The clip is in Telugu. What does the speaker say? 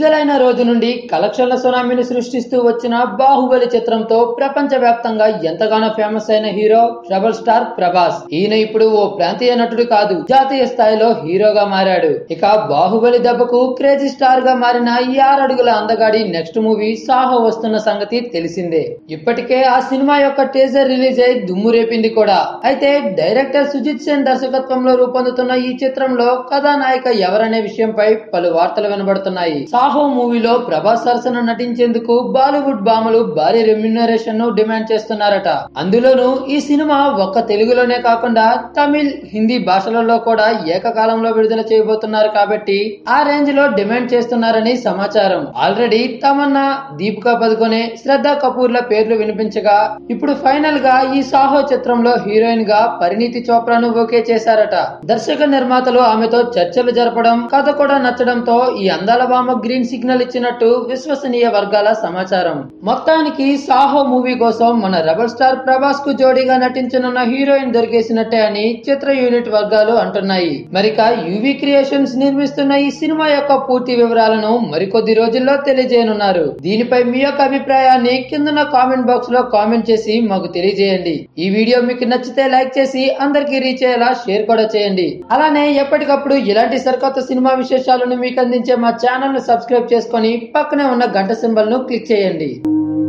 విడుదలైన రోజు నుండి కలెక్షన్ల సునామీని సృష్టిస్తూ వచ్చిన బాహుబలి చిత్రంతో ప్రపంచ వ్యాప్తంగా ఎంతగానో ఫేమస్ అయిన హీరో రెబల్ స్టార్ ప్రభాస్ ఈయన ఇప్పుడు ఓ ప్రాంతీయ నటుడు కాదు జాతీయ స్థాయిలో హీరోగా మారాడు ఇక బాహుబలి దెబ్బకు క్రేజీ స్టార్ గా మారిన ఈ ఆరడుగుల అందగాడి నెక్స్ట్ మూవీ సాహో వస్తున్న సంగతి తెలిసిందే ఇప్పటికే ఆ సినిమా యొక్క టీజర్ రిలీజ్ అయి దుమ్ము రేపింది కూడా అయితే డైరెక్టర్ సుజిత్ సేన్ దర్శకత్వంలో రూపొందుతున్న ఈ చిత్రంలో కథానాయిక ఎవరనే విషయంపై పలు వార్తలు వినబడుతున్నాయి సాహో మూవీలో ప్రభాస్ సరసన నటించేందుకు బాలీవుడ్ భామలు భారీ రెమ్యునరేషన్ ను డిమాండ్ చేస్తున్నారట అందులోనూ ఈ సినిమా ఒక్క తెలుగులోనే కాకుండా తమిళ్ హిందీ భాషలలో కూడా ఏకకాలంలో విడుదల చేయబోతున్నారు కాబట్టి ఆ రేంజ్ లో డిమాండ్ చేస్తున్నారని సమాచారం ఆల్రెడీ తమన్నా దీపికా పదుకొనే శ్రద్ధా కపూర్ ల పేర్లు వినిపించగా ఇప్పుడు ఫైనల్ గా ఈ సాహో చిత్రంలో హీరోయిన్ గా పరిణీతి చోప్రాను ఓకే చేశారట దర్శక నిర్మాతలు ఆమెతో చర్చలు జరపడం కథ కూడా నచ్చడంతో ఈ అందాల భామ గ్రీన్ సిగ్నల్ ఇచ్చినట్టు విశ్వసనీయ వర్గాల సమాచారం మొత్తానికి సాహో మూవీ కోసం మన రెబల్ స్టార్ ప్రభాస్ కు జోడీగా నటించనున్న హీరోయిన్ దొరికేసినట్టే అని చిత్ర యూనిట్ వర్గాలు అంటున్నాయి మరిక యువి క్రియేషన్స్ నిర్మిస్తున్న ఈ సినిమా యొక్క పూర్తి వివరాలను మరికొద్ది రోజుల్లో తెలియజేయనున్నారు దీనిపై మీ యొక్క అభిప్రాయాన్ని కింద కామెంట్ బాక్స్ లో కామెంట్ చేసి మాకు తెలియజేయండి ఈ వీడియో మీకు నచ్చితే లైక్ చేసి అందరికీ రీచ్ అయ్యేలా షేర్ కూడా చేయండి అలానే ఎప్పటికప్పుడు ఇలాంటి సరికొత్త సినిమా విశేషాలను మీకు అందించే మా ఛానల్ ను సబ్స్క్రైబ్ చేసుకొని పక్కనే ఉన్న గంట సింబల్ ను క్లిక్ చేయండి